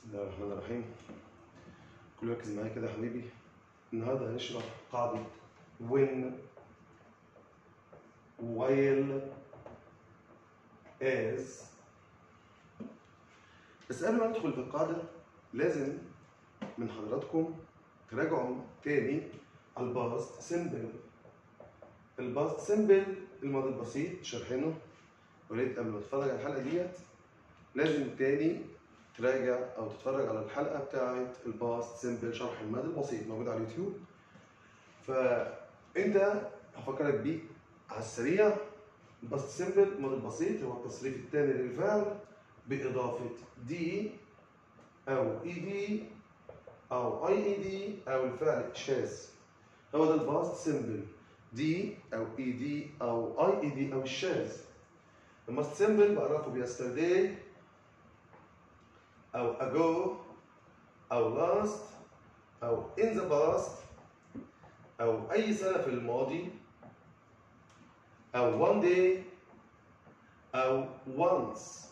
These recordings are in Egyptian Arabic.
الله الرحمن الرحيم كل ركز معايا كده يا حبيبي النهارده هنشرح قاعدة when while as بس قبل ما ندخل في القاعدة لازم من حضراتكم تراجعوا تاني الباست سيمبل الباست سيمبل الماضي البسيط شرحينه ولقيت قبل ما تتفرج على الحلقة ديت لازم تاني تراجع او تتفرج على الحلقه بتاعت الباست سيمبل شرح الماضي البسيط موجود على اليوتيوب فانت هفكرك بيه على السريع الباست سيمبل الماضي البسيط هو التصريف الثاني للفعل باضافه دي او اي دي او اي اي دي او الفعل الشاذ هو ده الباست سيمبل دي او اي دي او اي اي دي او الشاذ الباست سيمبل بعرفه بيسترداي أو ago أو last أو in the past أو أي سنة في الماضي أو one day أو once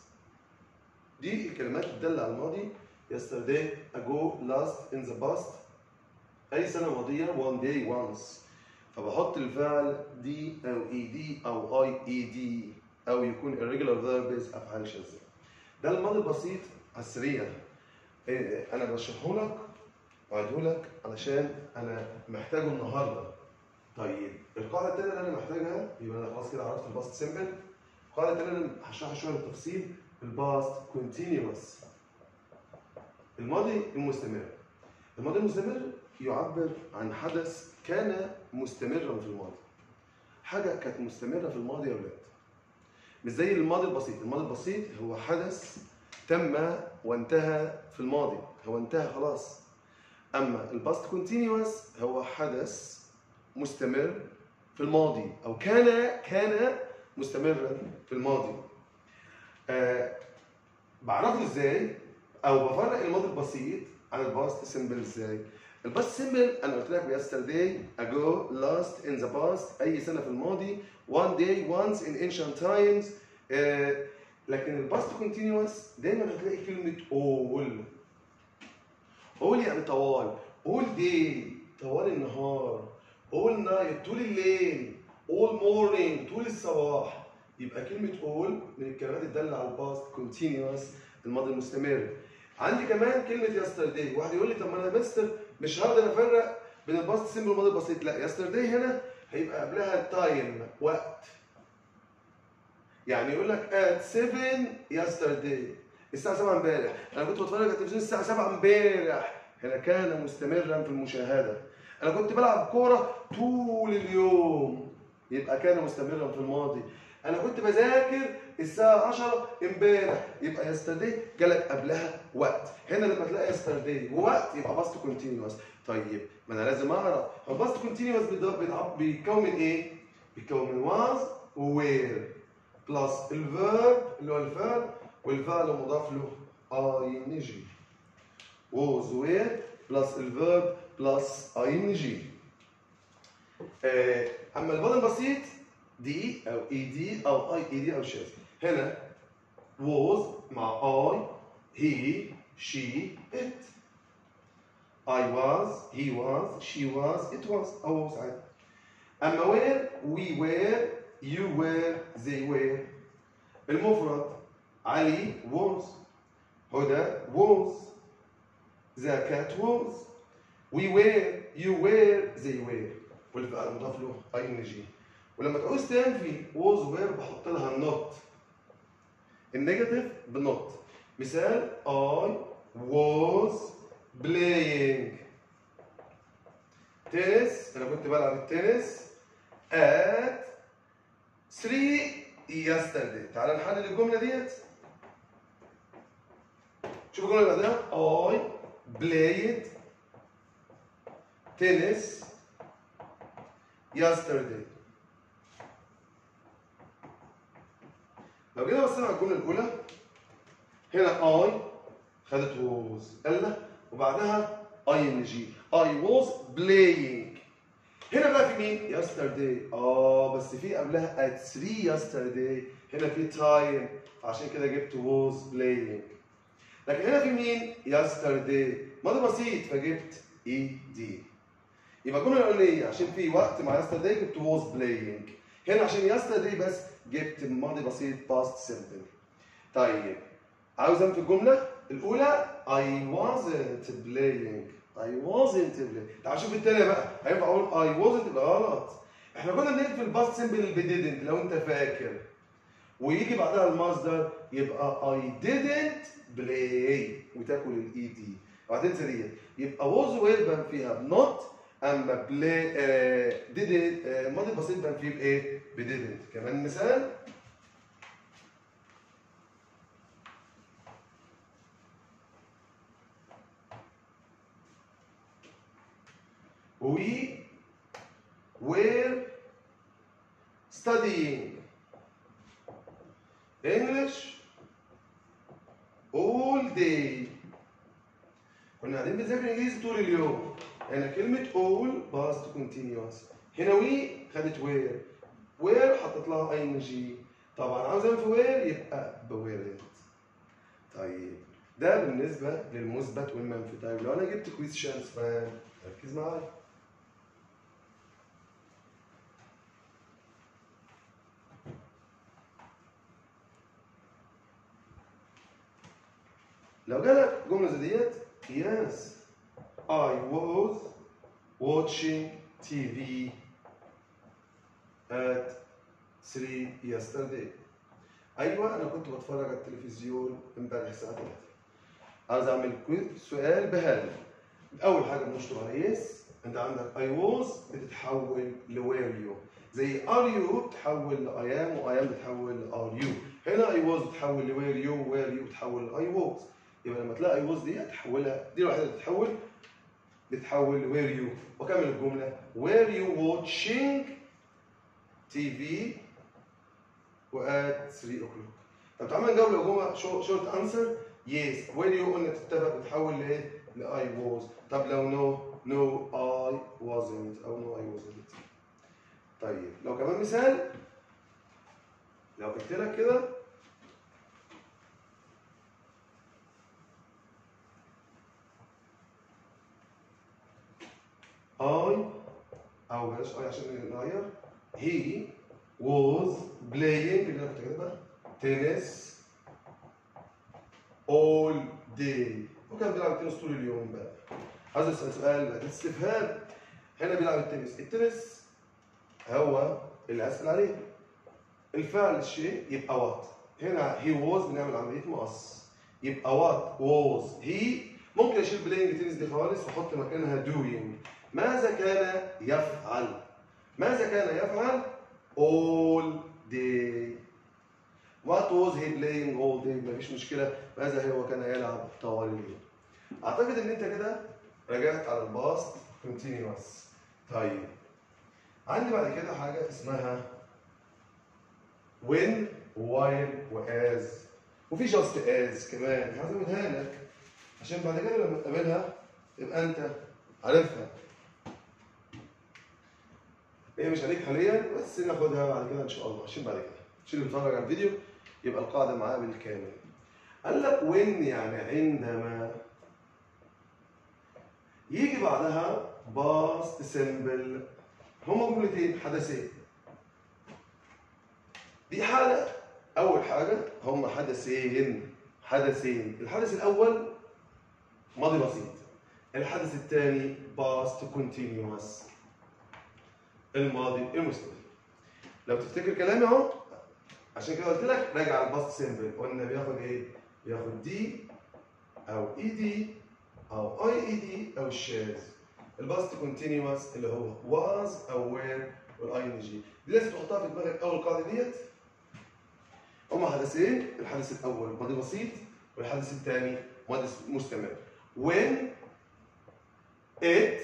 دي الكلمات الدالة على الماضي yesterday ago last in the past أي سنة ماضية one day once فبحط الفعل دي أو اي دي أو اي اي دي أو يكون irregular verbs أفعال شاذة ده الماضي البسيط على السريع إيه، انا بشرحه لك وأعيده لك علشان انا محتاجه النهارده طيب القاعده الثانيه اللي انا محتاجها يبقى انا خلاص كده عرفت الباست سيمبل القاعده الثانيه اللي انا هشرحها شويه بالتفصيل الباست كونتينيوس الماضي المستمر الماضي المستمر يعبر عن حدث كان مستمرا في الماضي حاجه كانت مستمره في الماضي يا ولاد مش زي الماضي البسيط الماضي البسيط هو حدث تم وانتهى في الماضي هو انتهى خلاص اما الباست كونتينيوس هو حدث مستمر في الماضي او كان كان مستمرا في الماضي آه بعرفه ازاي او بفرق الماضي البسيط عن الباست سيمبل ازاي الباست سيمبل انا قلت لك yesterday ago last in the past اي سنه في الماضي one day once in ancient times آه لكن الباست كونتينيوس دايما هتلاقي كلمه اول اول يعني طوال اول داي طوال النهار اول نايت طول الليل اول مورنينج طول الصباح يبقى كلمه اول من الكلمات الداله على الباست كونتينيوس الماضي المستمر عندي كمان كلمه يسترداي واحد يقول لي طب ما انا يا مستر مش هقدر افرق بين الباست سيمبل والماضي البسيط لا يسترداي هنا هيبقى قبلها تايم وقت يعني يقول لك at 7 yesterday الساعة 7 امبارح أنا كنت بتفرج على التلفزيون الساعة 7 امبارح هنا كان مستمرا في المشاهدة أنا كنت بلعب كورة طول اليوم يبقى كان مستمرا في الماضي أنا كنت بذاكر الساعة 10 امبارح يبقى يسترداي جالك قبلها وقت هنا لما تلاقي يسترداي ووقت يبقى باست كونتينيوس طيب ما أنا لازم أعرف هو الباست كونتينيوس بيتكون من إيه؟ بيتكون من was ووير بلس الفيرب اللي هو الفعل والفعل مضاف له اي ان جي was where بلس الفيرب بلس اي ان جي اما الماضي البسيط دي او اي دي او اي اي دي او شاذ هنا was مع I he she it I was he was she was it was أو was عادي أما where we were you were they were المفرد علي was هدى was the cat was we were you were they were والفعل مضاف له اي ان جي ولما تعوز تنفي was were بحط لها not النيجاتيف بنوت مثال I was playing تنس انا كنت بلعب التنس at 3 yesterday تعال نحلل الجملة ديت شوف الجملة اللي بعدها I played tennis yesterday لو جينا بصينا على الجملة الأولى هنا I خدت was إلا وبعدها ing I was playing هنا بقى في مين؟ yesterday اه بس في قبلها at 3 yesterday هنا في time عشان كده جبت was playing لكن هنا في مين yesterday ماضي بسيط فجبت اي دي يبقى الجمله الاولانيه عشان في وقت مع yesterday جبت was playing هنا عشان yesterday بس جبت ماضي بسيط past simple طيب عاوز في الجمله الاولى I wasn't playing I wasn't playing تعال شوف الثانيه بقى هينفع اقول I wasn't يبقى غلط احنا كنا بنقفل الباست سيمبل اللي didn't لو انت فاكر ويجي بعدها المصدر يبقى I didn't play وتاكل الاي دي وبعدين تنسى ديت يبقى was وير بان فيها not اما play آه didn't آه ماضي بسيط بان فيه بايه؟ ب didn't كمان مثال We were studying English all day كنا قاعدين بنذاكر انجليزي طول اليوم هنا كلمة all past continuous هنا we خدت where where حطيت لها ing طبعا عاوز في where يبقى بويرنت طيب ده بالنسبة للمثبت والمنفي طيب لو انا جبت questions فاهم ركز معايا لو جالك جملة زي ديت yes I was watching TV at 3 yesterday ايوه انا كنت بتفرج على التلفزيون امبارح الساعه 3 عايز اعمل كويز سؤال بهل اول حاجه بنشطب على يس انت عندك I was بتتحول ل were you زي are you بتحول ل I am و I am بتحول ل are you هنا I was بتحول ل were you were you بتحول ل I was يبقى لما تلاقي I was دي هتحولها دي الوحيده اللي بتتحول بتحول ل were you وكمل الجمله were you watching TV وات 3 o'clock طب تعالى نجاوب لو جمله شورت انسر يس were you قلنا تتفق بتحول لايه؟ ل I was طب لو no no I wasn't او no I wasn't طيب لو كمان مثال لو قلت لك كده I او بلاش I عشان نغير he was playing اللي انا كنت كاتبها تنس all day وكان بيلعب تنس طول اليوم بقى عايز اسال سؤال بقى استفهام هنا بيلعب التنس التنس هو اللي اسال عليه الفعل الشيء يبقى وات هنا he was بنعمل عمليه مقص يبقى وات was he ممكن اشيل بلاينج تنس دي خالص واحط مكانها doing ماذا كان يفعل ماذا كان يفعل all day What was he playing all day مفيش مشكلة ماذا هو كان يلعب طوال اليوم أعتقد إن أنت كده رجعت على الباست continuous طيب عندي بعد كده حاجة اسمها when while وas وفي just as كمان هزودها لك عشان بعد كده لما تقابلها تبقى أنت عارفها هي مش عليك حاليا بس ناخدها بعد كده ان شاء الله عشان بعد كده عشان اللي بيتفرج على الفيديو يبقى القاعده معاه بالكامل قال لك وين يعني عندما يجي بعدها باست سيمبل هما جملتين حدثين دي حالة أول حاجة هما حدثين حدثين الحدث الأول ماضي بسيط الحدث الثاني باست كونتينيوس الماضي المستمر لو تفتكر كلامي اهو عشان كده قلت لك راجع على الباست سيمبل قلنا بياخد ايه؟ بياخد دي او اي دي او اي اي دي او الشاذ الباست كونتينيوس اللي هو واز او وير والاي ان جي دي لازم تحطها في دماغك اول قاعده ديت هما حدثين الحدث الاول ماضي بسيط والحدث الثاني ماضي مستمر when it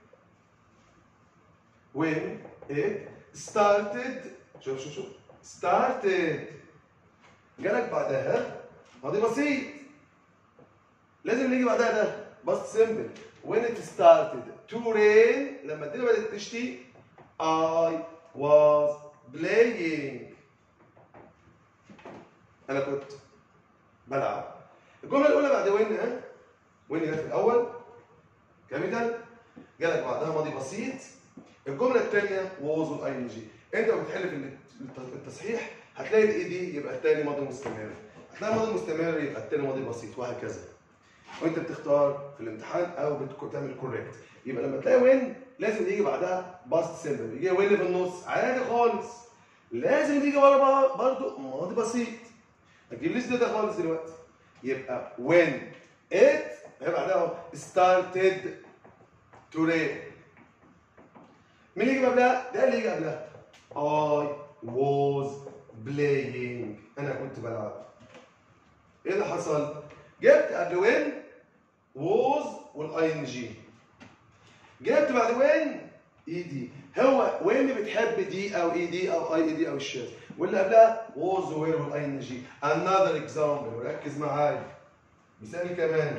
when it started شوف شوف شوف started جالك بعدها ماضي بسيط لازم اللي يجي بعدها ده بس سيمبل when it started to rain لما الدنيا بدأت تشتي I was playing أنا كنت بلعب الجمله الاولى بعد وين ها وين جت في الاول كابيتال جالك بعدها ماضي بسيط الجمله الثانيه ووز والاي ان جي انت بتحل في التصحيح هتلاقي الاي دي يبقى الثاني ماضي مستمر هتلاقي ماضي مستمر يبقى الثاني ماضي بسيط وهكذا وانت بتختار في الامتحان او بتعمل كوريكت يبقى لما تلاقي وين لازم يجي بعدها باست سيمبل يجي وين في النص عادي خالص لازم يجي ورا برضه ماضي بسيط ما تجيبليش ده خالص دلوقتي يبقى when it هيبقى بعدها started to rain مين اللي يجي قبلها؟ ده اللي يجي قبلها I was playing انا كنت بلعب ايه اللي حصل؟ جبت قبل when was والاي ان جي جبت بعد when اي دي هو وين بتحب دي او اي دي او اي اي دي او الشاذ واللي قبلها was وير والاي ان جي another example ركز معايا مثال كمان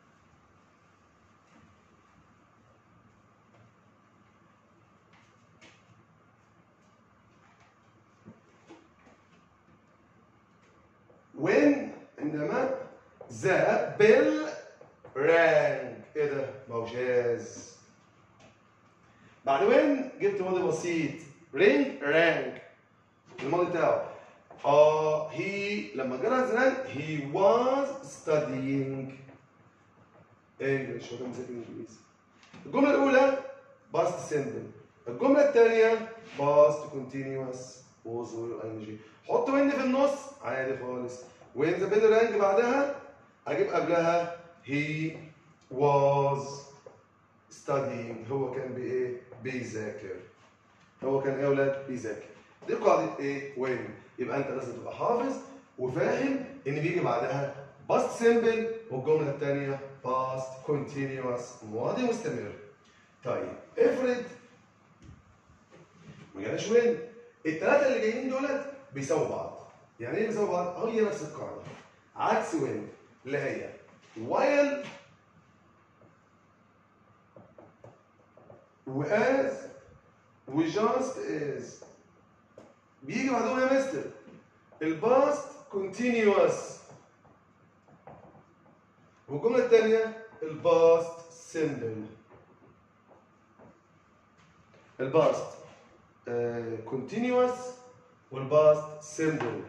when عندما ذا بيل رانج ايه ده؟ ما هو شاذ بعد وين جبت ماضي بسيط رينج رانج الماضي بتاعه اه هي لما جرى زمان he was studying English هو كان بيذاكر انجليزي الجمله الاولى past simple الجمله الثانيه past continuous was will ing حط وين في النص عادي خالص وين ذا بيل رانج بعدها اجيب قبلها he was studying هو كان بايه بيذاكر هو كان ايه يا اولاد بيذاكر دي قاعده ايه وين يبقى انت لازم تبقى حافظ وفاهم ان بيجي بعدها باست سيمبل والجمله الثانيه باست كونتينيوس ماضي مستمر طيب افرض ما جالهاش وين الثلاثه اللي جايين دولت بيساووا بعض يعني ايه بيساووا بعض هي نفس القاعده عكس وين اللي هي while واز وجاست از بيجي بعدهم يا مستر الباست كونتينيوس والجمله الثانيه الباست سيمبل الباست كونتينيوس والباست سيمبل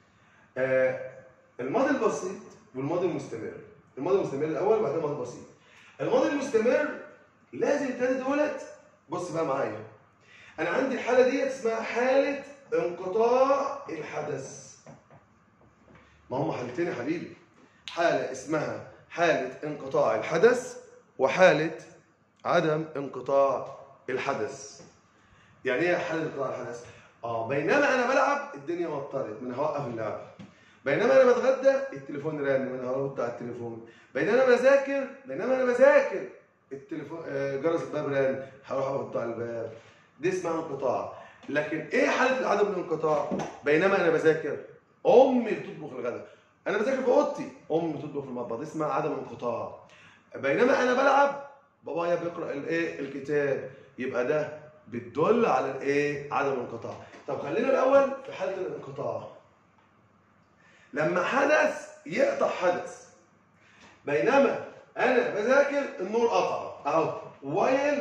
الماضي البسيط والماضي المستمر الماضي المستمر الاول وبعدين الماضي البسيط الماضي المستمر لازم التلاته دولت بص بقى معايا انا عندي الحاله ديت اسمها حاله انقطاع الحدث ما هم حالتين يا حبيبي حاله اسمها حاله انقطاع الحدث وحاله عدم انقطاع الحدث يعني ايه حاله انقطاع الحدث اه بينما انا بلعب الدنيا مطرت من هوقف اللعب بينما انا بتغدى التليفون رن من هرد على التليفون بينما انا بذاكر بينما انا بذاكر التليفون جرس الباب رن هروح ارد على الباب دي اسمها انقطاع لكن ايه حاله عدم الانقطاع بينما انا بذاكر امي بتطبخ الغداء انا بذاكر في اوضتي امي بتطبخ في المطبخ دي اسمها عدم انقطاع بينما انا بلعب بابايا بيقرا الايه الكتاب يبقى ده بتدل على الايه عدم الانقطاع طب خلينا الاول في حاله الانقطاع لما حدث يقطع حدث بينما انا بذاكر النور قطع اهو while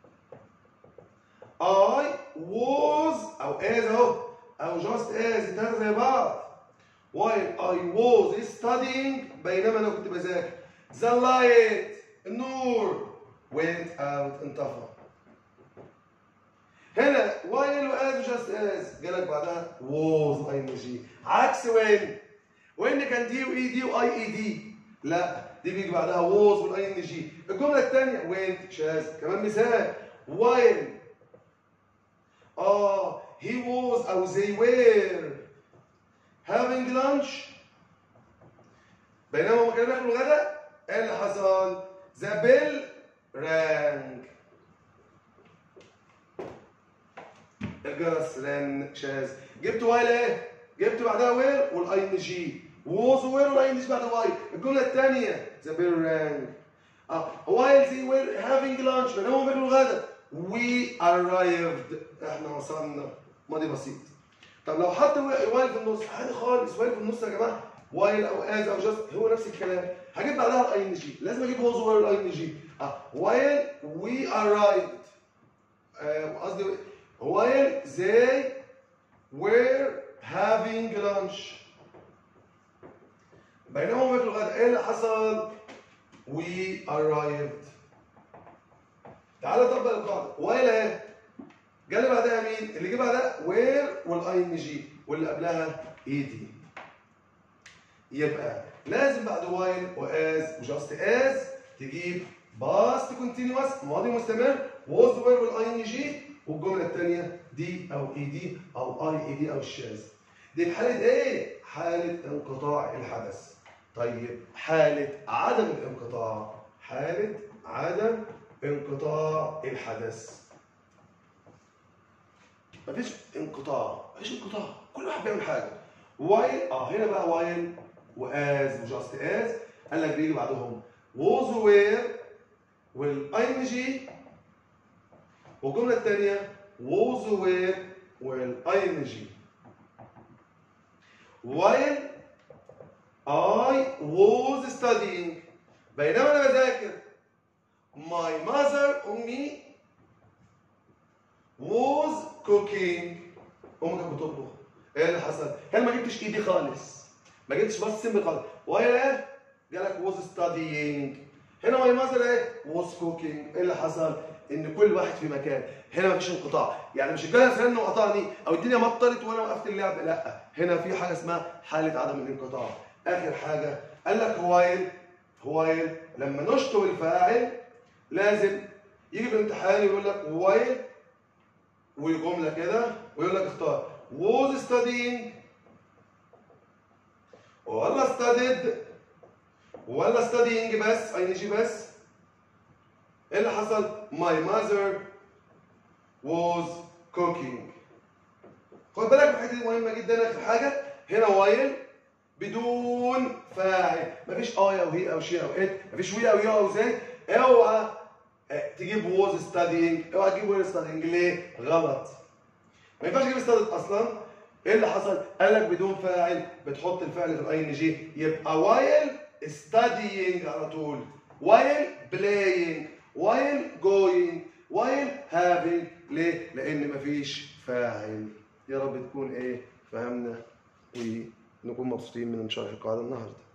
I was او as اهو او just as التلاته زي بعض while I was studying بينما انا كنت بذاكر the light النور went out انطفى هنا while و as و just as جالك بعدها was اي جي عكس when when كان دي واي دي واي اي دي لا دي بيجي بعدها was والاي ان جي الجمله الثانيه went شاذ كمان مثال while اه he was او they were having lunch بينما هم كانوا بياكلوا غدا ايه اللي حصل؟ the bell rang الجرس رن شاذ جبت وايل ايه؟ جبت بعدها وير والاي ان جي ووز وير والاي ان جي بعد واي الجمله الثانيه ذا بيل رانج اه وايل زي وير هافينج لانش بينما هم بياكلوا الغدا وي ارايفد احنا وصلنا ماضي بسيط طب لو حط وايل في النص عادي خالص وايل في النص يا جماعه وايل او از او جاست هو نفس الكلام هجيب بعدها الاي ان جي لازم اجيب هوز وير الاي ان جي اه وايل وي ارايفد قصدي وايل they were having lunch بينما هم بياكلوا غدا ايه اللي حصل؟ we arrived تعالى طبق القاعده وايل اهي جالي بعدها مين؟ اللي جه بعدها وير والاي ان جي واللي قبلها اي دي يبقى لازم بعد وايل واز وجاست از تجيب باست كونتينوس ماضي مستمر ووز وير والاي ان جي والجمله الثانيه دي او اي دي او اي اي دي او الشاذ دي في حاله ايه؟ حاله انقطاع الحدث طيب حاله عدم الانقطاع حاله عدم انقطاع الحدث مفيش انقطاع مفيش انقطاع كل واحد بيعمل حاجه وايل اه هنا بقى وايل واز وجاست از قال لك بيجي بعدهم ووز وير والاي ان جي والجمله الثانيه ووز وير والاي ان جي while I was studying بينما انا بذاكر my mother امي was cooking امي كانت بتطبخ ايه اللي حصل؟ هنا ما جبتش ايدي خالص ما جبتش بس سم خالص وايل ايه؟ جالك was studying هنا my mother ايه؟ was cooking ايه اللي حصل؟ ان كل واحد في مكان هنا مفيش انقطاع يعني مش الجهاز رن وقطعني او الدنيا مطرت وانا وقفت اللعب لا هنا في حاجه اسمها حاله عدم الانقطاع اخر حاجه قال لك وايل وايل لما نشطب الفاعل لازم يجي في الامتحان يقول لك وايل وجمله كده ويقول لك اختار was studying ولا studied ولا studying بس اي جي بس ايه اللي حصل؟ My mother was cooking. خد بالك من الحته دي مهمه جدا اخر حاجه هنا وايل بدون فاعل مفيش اي او هي او شي او ات مفيش وي او يو او زي اوعى اه، تجيب was studying اوعى تجيب وير studying ليه؟ غلط ما ينفعش تجيب studied اصلا ايه اللي حصل؟ قال لك بدون فاعل بتحط الفعل في الاي ان جي يبقى وايل studying على طول وايل playing while going while having ليه؟ لأن مفيش فاعل يا رب تكون إيه فهمنا ونكون مبسوطين من شرح القاعدة النهارده